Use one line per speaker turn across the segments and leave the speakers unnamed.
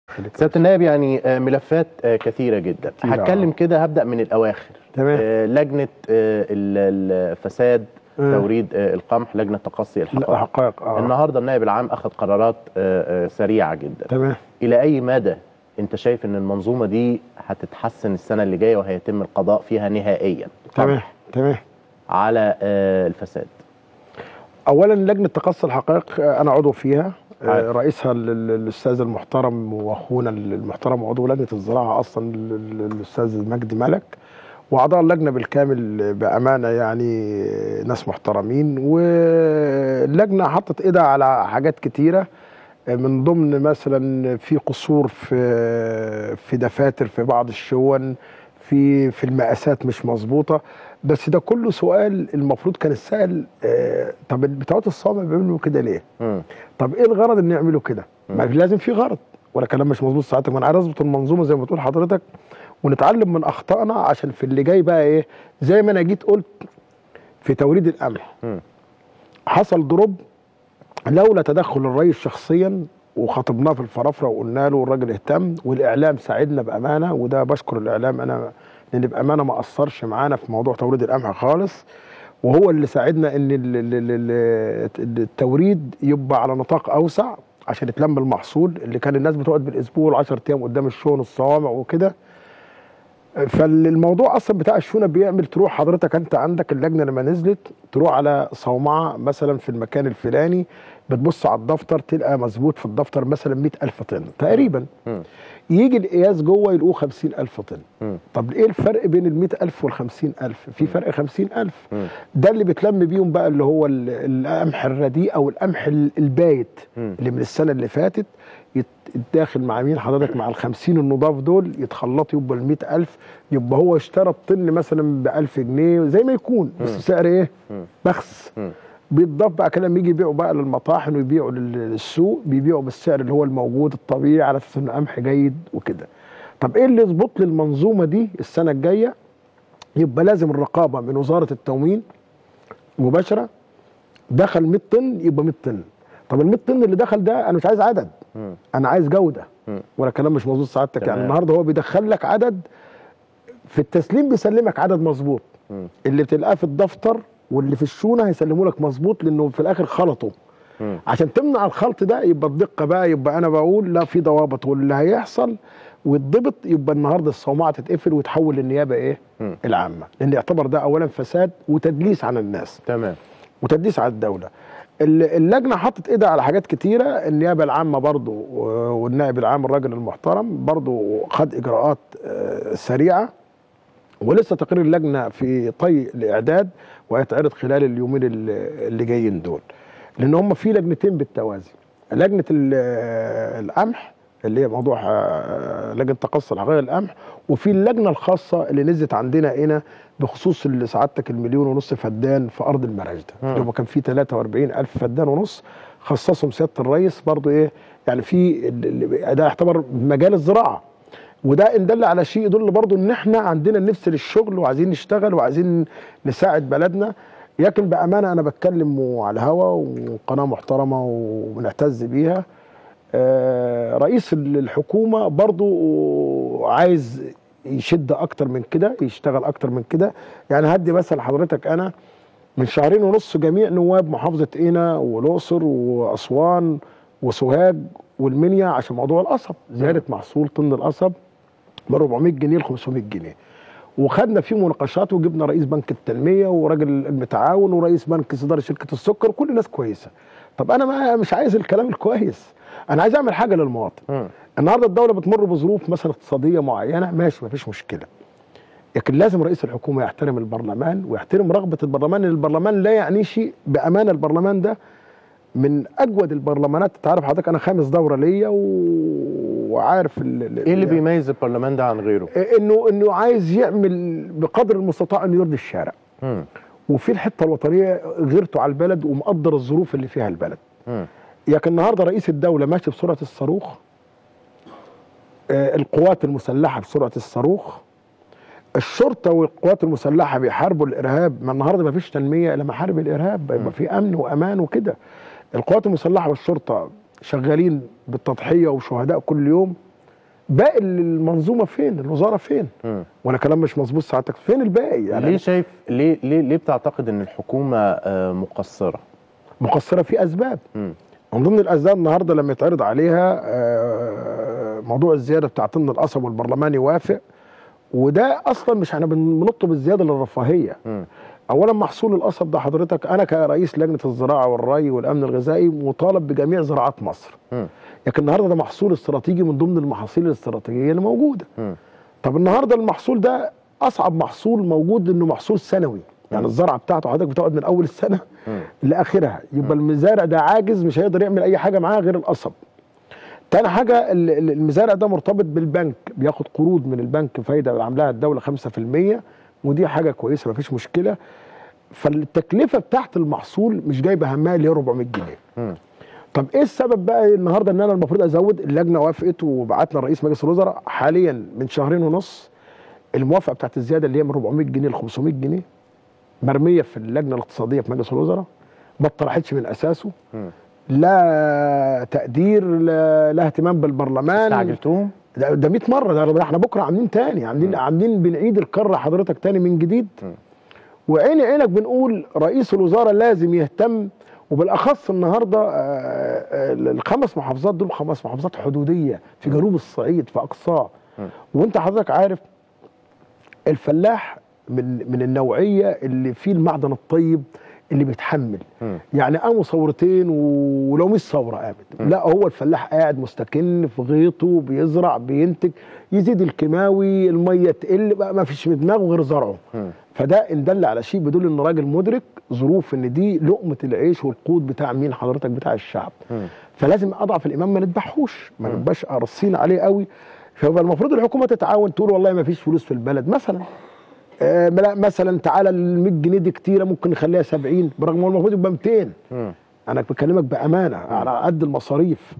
سياده النائب يعني آه، ملفات آه، كثيره جدا
كتيرة،
هتكلم
آه.
كده هبدا من الاواخر
تمام.
آه، لجنه آه، ال- الفساد
آه.
توريد آه، القمح لجنه تقصي الحقائق
الحقائق اه
النهارده النائب العام اخذ قرارات آه، آه، سريعه جدا
تمام
الى اي مدى انت شايف ان المنظومه دي هتتحسن السنه اللي جايه وهيتم القضاء فيها نهائيا
تمام تمام
على آه، الفساد
اولا لجنه تقصي الحقائق آه، انا عضو فيها آه،
عارف.
رئيسها ال- ال- الاستاذ المحترم واخونا المحترم وعضو لجنه الزراعه اصلا ال- ال- الاستاذ مجدي ملك واعضاء اللجنه بالكامل بامانه يعني ناس محترمين واللجنه حطت ايدها على حاجات كتيره من ضمن مثلا في قصور في في دفاتر في بعض الشون في في المقاسات مش مظبوطه بس ده كله سؤال المفروض كان السائل آه طب بتوع الصوامع بيعملوا كده ليه؟
مم.
طب ايه الغرض ان يعملوا كده؟ ما لازم في غرض ولا كلام مش مظبوط ساعتك ما انا عايز اظبط المنظومه زي ما بتقول حضرتك ونتعلم من اخطائنا عشان في اللي جاي بقى ايه زي ما انا جيت قلت في توريد القمح
مم.
حصل دروب لولا تدخل الرئيس شخصيا وخاطبناه في الفرافره وقلنا له والراجل اهتم والاعلام ساعدنا بامانه وده بشكر الاعلام انا لان بامانه ما قصرش معانا في موضوع توريد القمح خالص وهو اللي ساعدنا ان ال- ال- ال- ال- التوريد يبقى على نطاق اوسع عشان يتلم المحصول اللي كان الناس بتقعد بالاسبوع و10 ايام قدام الشون الصوامع وكده فالموضوع اصلا بتاع الشونه بيعمل تروح حضرتك انت عندك اللجنه لما نزلت تروح على صومعه مثلا في المكان الفلاني بتبص على الدفتر تلقى مظبوط في الدفتر مثلا 100000 طن تقريبا
مم.
يجي القياس جوه يلقوه 50000 طن
مم.
طب ايه الفرق بين ال 100000 وال 50000 في فرق 50000
مم.
ده اللي بتلم بيهم بقى اللي هو ال- القمح الرديء او القمح ال- البايت
مم.
اللي من السنه اللي فاتت يت- يتداخل مع مين حضرتك مع ال 50 النضاف دول يتخلطوا يبقى ال 100000 يبقى هو اشترى الطن مثلا ب 1000 جنيه زي ما يكون بس سعر ايه؟
مم.
بخس
مم.
بيتضاف بقى كلام يجي يبيعوا بقى للمطاحن ويبيعوا لل- للسوق بيبيعوا بالسعر اللي هو الموجود الطبيعي على اساس انه قمح جيد وكده. طب ايه اللي يظبط لي المنظومه دي السنه الجايه؟ يبقى لازم الرقابه من وزاره التموين مباشره دخل 100 طن يبقى 100 طن. طب ال 100 طن اللي دخل ده انا مش عايز عدد
مم.
انا عايز جوده
مم.
ولا كلام مش مظبوط سعادتك يعني
تمام.
النهارده هو بيدخل لك عدد في التسليم بيسلمك عدد مظبوط
مم.
اللي بتلقاه في الدفتر واللي في الشونه هيسلموا لك مظبوط لانه في الاخر خلطوا
مم.
عشان تمنع الخلط ده يبقى الدقه بقى يبقى انا بقول لا في ضوابط واللي هيحصل ويتضبط يبقى النهارده الصومعه تتقفل وتحول للنيابه ايه؟
مم.
العامه لان يعتبر ده اولا فساد وتدليس على الناس
تمام
وتدليس على الدوله ال- اللجنه حطت ايدها على حاجات كتيره النيابه العامه برضو و- والنائب العام الراجل المحترم برضو خد اجراءات آه، سريعه ولسه تقرير اللجنه في طي الاعداد وهيتعرض خلال اليومين اللي اللي جايين دول لان هم في لجنتين بالتوازي لجنه ال- القمح اللي هي موضوع آه، لجنه تقصي الحقائق القمح وفي اللجنه الخاصه اللي نزلت عندنا هنا بخصوص اللي سعادتك المليون ونص فدان في ارض المراجده
مم.
اللي هو كان في 43 الف فدان ونص خصصهم سياده الرئيس برضو ايه يعني في ال- ال- ده يعتبر مجال الزراعه وده ان دل على شيء يدل برضو ان احنا عندنا النفس للشغل وعايزين نشتغل وعايزين نساعد بلدنا لكن بامانه انا بتكلم على الهوا وقناه محترمه وبنعتز بيها آه، رئيس الحكومه برضو عايز يشد اكتر من كده يشتغل اكتر من كده يعني هدي مثل حضرتك انا من شهرين ونص جميع نواب محافظه قنا والاقصر واسوان وسوهاج والمنيا عشان موضوع القصب زياده محصول طن القصب من 400 جنيه ل 500 جنيه وخدنا فيه مناقشات وجبنا رئيس بنك التنميه وراجل المتعاون ورئيس بنك صداره شركه السكر كل الناس كويسه طب انا ما مش عايز الكلام الكويس انا عايز اعمل حاجه للمواطن
مم.
النهارده الدوله بتمر بظروف مثلا اقتصاديه معينه ماشي مفيش مشكله لكن لازم رئيس الحكومه يحترم البرلمان ويحترم رغبه البرلمان لان البرلمان لا يعني شيء بامانه البرلمان ده من اجود البرلمانات تعرف حضرتك انا خامس دوره ليا و... وعارف ال... ال-
ايه اللي بيميز البرلمان ده عن غيره
انه انه عايز يعمل بقدر المستطاع انه يرضي الشارع
مم.
وفي الحته الوطنيه غيرته على البلد ومقدر الظروف اللي فيها البلد
مم.
لكن النهارده رئيس الدوله ماشي بسرعه الصاروخ آه، القوات المسلحه بسرعه الصاروخ الشرطه والقوات المسلحه بيحاربوا الارهاب ما النهارده ما فيش تنميه الا محارب الارهاب يبقى في امن وامان وكده القوات المسلحه والشرطه شغالين بالتضحيه وشهداء كل يوم باقي المنظومه فين الوزاره فين
مم.
وانا كلام مش مظبوط ساعتك فين الباقي
ليه
يعني
شايف ليه ليه ليه بتعتقد ان الحكومه آه، مقصره؟
مقصره في اسباب
مم.
من ضمن الاسباب النهارده لما يتعرض عليها آه، موضوع الزياده بتاع طن القصب والبرلمان يوافق وده اصلا مش احنا بن- بنطلب الزياده للرفاهيه
مم.
اولا محصول القصب ده حضرتك انا كرئيس لجنه الزراعه والري والامن الغذائي مطالب بجميع زراعات مصر
مم.
لكن النهارده ده محصول استراتيجي من ضمن المحاصيل الاستراتيجيه اللي موجوده
مم.
طب النهارده المحصول ده اصعب محصول موجود انه محصول سنوي يعني
مم.
الزرعه بتاعته حضرتك بتقعد من اول السنه
مم.
لاخرها يبقى المزارع ده عاجز مش هيقدر يعمل اي حاجه معاه غير القصب تاني حاجه ال- ال- المزارع ده مرتبط بالبنك بياخد قروض من البنك فايده عاملاها الدوله 5% ودي حاجه كويسه مفيش مشكله فالتكلفه بتاعت المحصول مش جايبه همها اللي هي 400 جنيه
مم.
طب ايه السبب بقى النهارده ان انا المفروض ازود اللجنه وافقت وبعتنا رئيس مجلس الوزراء حاليا من شهرين ونص الموافقه بتاعت الزياده اللي هي من 400 جنيه ل 500 جنيه مرميه في اللجنه الاقتصاديه في مجلس الوزراء ما اتطرحتش من اساسه
مم.
لا تقدير لا, لا اهتمام بالبرلمان
استعجلتوهم؟
ده, ده 100 مره ده ده احنا بكره عاملين تاني عاملين عاملين بنعيد الكره حضرتك تاني من جديد
مم.
وعيني عينك بنقول رئيس الوزراء لازم يهتم وبالاخص النهارده آه، آه، الخمس محافظات دول خمس محافظات حدوديه في جنوب الصعيد في اقصاه
مم.
وانت حضرتك عارف الفلاح من من النوعيه اللي فيه المعدن الطيب اللي بيتحمل
مم.
يعني قاموا ثورتين ولو مش ثوره قامت لا هو الفلاح قاعد مستكن في غيطه بيزرع بينتج يزيد الكيماوي الميه تقل بقى ما فيش في دماغه غير زرعه
مم.
فده ان دل على شيء بيدل ان راجل مدرك ظروف ان دي لقمه العيش والقوت بتاع مين حضرتك بتاع الشعب
مم.
فلازم اضعف الايمان ما نذبحوش ما
مم.
نبقاش قارصين عليه قوي فيبقى المفروض الحكومه تتعاون تقول والله ما فيش فلوس في البلد مثلا آه لا مثلا تعالى ال 100 جنيه دي كتيره ممكن نخليها 70 برغم هو المفروض يبقى 200
مم.
انا بكلمك بامانه على قد المصاريف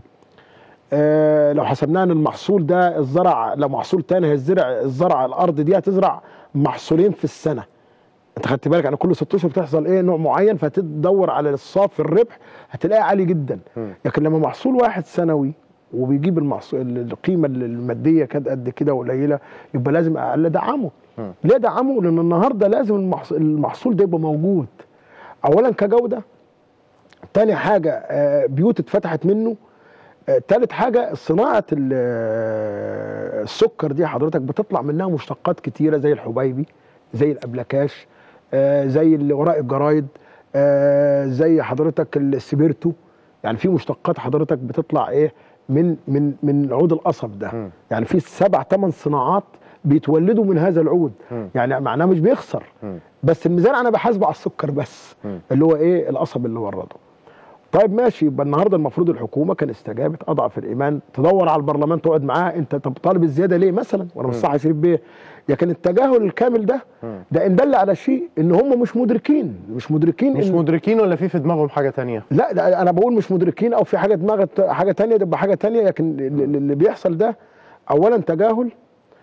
آه لو حسبناها ان المحصول ده الزرع لو محصول تاني هيزرع الزرع الارض دي هتزرع محصولين في السنه انت خدت بالك يعني كل ست اشهر بتحصل ايه نوع معين فتدور على الصافي الربح هتلاقيه عالي جدا
مم.
لكن لما محصول واحد سنوي وبيجيب المحصول القيمه الماديه كانت قد كده قليله يبقى لازم اقل ادعمه
مم.
ليه ادعمه لان النهارده لازم المحصول, المحصول ده يبقى موجود اولا كجوده تاني حاجه آه، بيوت اتفتحت منه آه، تالت حاجه صناعه ال- آه، السكر دي حضرتك بتطلع منها مشتقات كتيره زي الحبيبي زي الابلكاش آه، زي اللي وراء الجرايد آه، زي حضرتك السبيرتو يعني في مشتقات حضرتك بتطلع ايه من من من عود القصب ده
مم.
يعني في سبع ثمان صناعات بيتولدوا من هذا العود
مم.
يعني معناه مش بيخسر
مم.
بس الميزان انا بحاسبه على السكر بس
مم.
اللي هو ايه القصب اللي ورده طيب ماشي يبقى النهارده المفروض الحكومه كان استجابت اضعف الايمان تدور على البرلمان تقعد معاه انت طب طالب الزياده ليه مثلا وانا مش صح يا شريف بيه لكن التجاهل الكامل ده
مم.
ده ان دل على شيء ان هم مش مدركين مش مدركين
مش
إن
مدركين ولا في في دماغهم حاجه تانية؟
لا ده انا بقول مش مدركين او في حاجه دماغ حاجه تانية تبقى حاجه تانية لكن اللي اللي بيحصل ده اولا تجاهل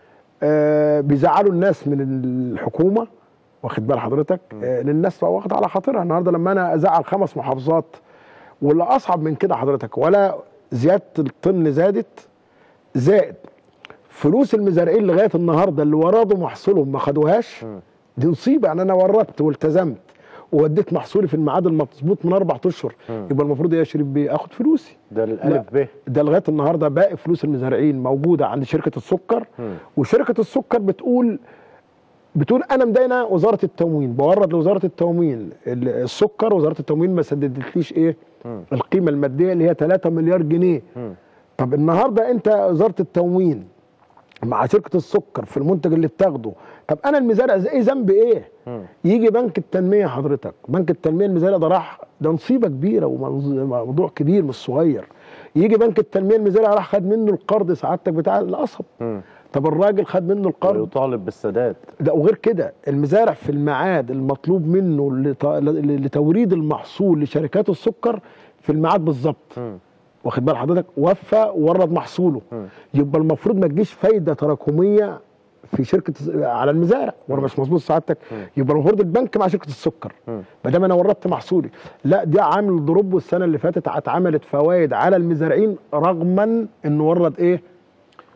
آه بيزعلوا الناس من الحكومه واخد بال حضرتك آه لأن الناس بقى واخده على خاطرها النهارده لما انا ازعل خمس محافظات واللي اصعب من كده حضرتك ولا زياده الطن زادت زائد فلوس المزارعين لغايه النهارده اللي ورادوا محصولهم ما خدوهاش
مم.
دي مصيبه يعني انا وردت والتزمت ووديت محصولي في الميعاد المظبوط من اربع اشهر
مم.
يبقى المفروض ايه يا شريف بيه اخد فلوسي
ده الالف ب
ده لغايه النهارده باقي فلوس المزارعين موجوده عند شركه السكر
مم.
وشركه السكر بتقول بتقول انا مدينه وزاره التموين بورد لوزاره التموين ال- السكر وزاره التموين ما سددتليش ايه
مم.
القيمه الماديه اللي هي 3 مليار جنيه
مم.
طب النهارده انت وزاره التموين مع شركه السكر في المنتج اللي بتاخده طب انا المزارع زي- ايه ذنب ايه
مم.
يجي بنك التنميه حضرتك بنك التنميه المزارع ده راح ده نصيبه كبيره وموضوع كبير مش صغير يجي بنك التنميه المزارع راح خد منه القرض سعادتك بتاع القصب
مم.
طب الراجل خد منه القرض
ويطالب بالسداد
ده وغير كده المزارع في الميعاد المطلوب منه لت- لتوريد المحصول لشركات السكر في الميعاد بالظبط
مم.
واخد بال حضرتك وفى وورد محصوله
مم.
يبقى المفروض ما تجيش فايده تراكميه في شركه على المزارع وانا مش مظبوط سعادتك يبقى المفروض البنك مع شركه السكر
مم.
ما دام انا وردت محصولي لا دي عامل ضرب والسنه اللي فاتت اتعملت فوائد على المزارعين رغما انه ورد ايه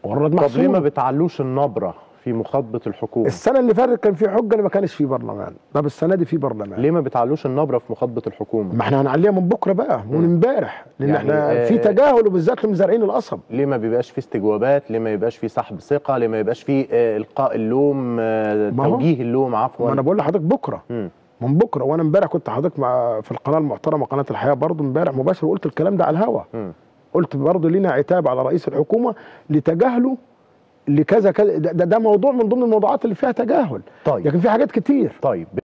والرد
طب ليه
محسوب
ما بتعلوش النبره في مخاطبه الحكومه
السنه اللي فاتت كان في حجه ان ما كانش في برلمان طب السنه دي في برلمان
ليه ما بتعلوش النبره في مخاطبه الحكومه
ما احنا هنعليها من بكره بقى من امبارح لان
يعني،
احنا
آه،
في تجاهل وبالذات لمزارعين القصب
ليه ما بيبقاش في استجوابات ليه ما يبقاش في سحب ثقه ليه ما يبقاش في آه، القاء اللوم آه،
ما هو-
توجيه اللوم
ما
عفوا
انا بقول لحضرتك بكره
مم.
من بكره وانا امبارح كنت حضرتك مع في القناه المحترمه قناه الحياه برضو امبارح مباشر وقلت الكلام ده على الهوا
مم.
قلت برضو لينا عتاب على رئيس الحكومه لتجاهله لكذا كذا ده, ده, ده موضوع من ضمن الموضوعات اللي فيها تجاهل
طيب
لكن في حاجات كتير
طيب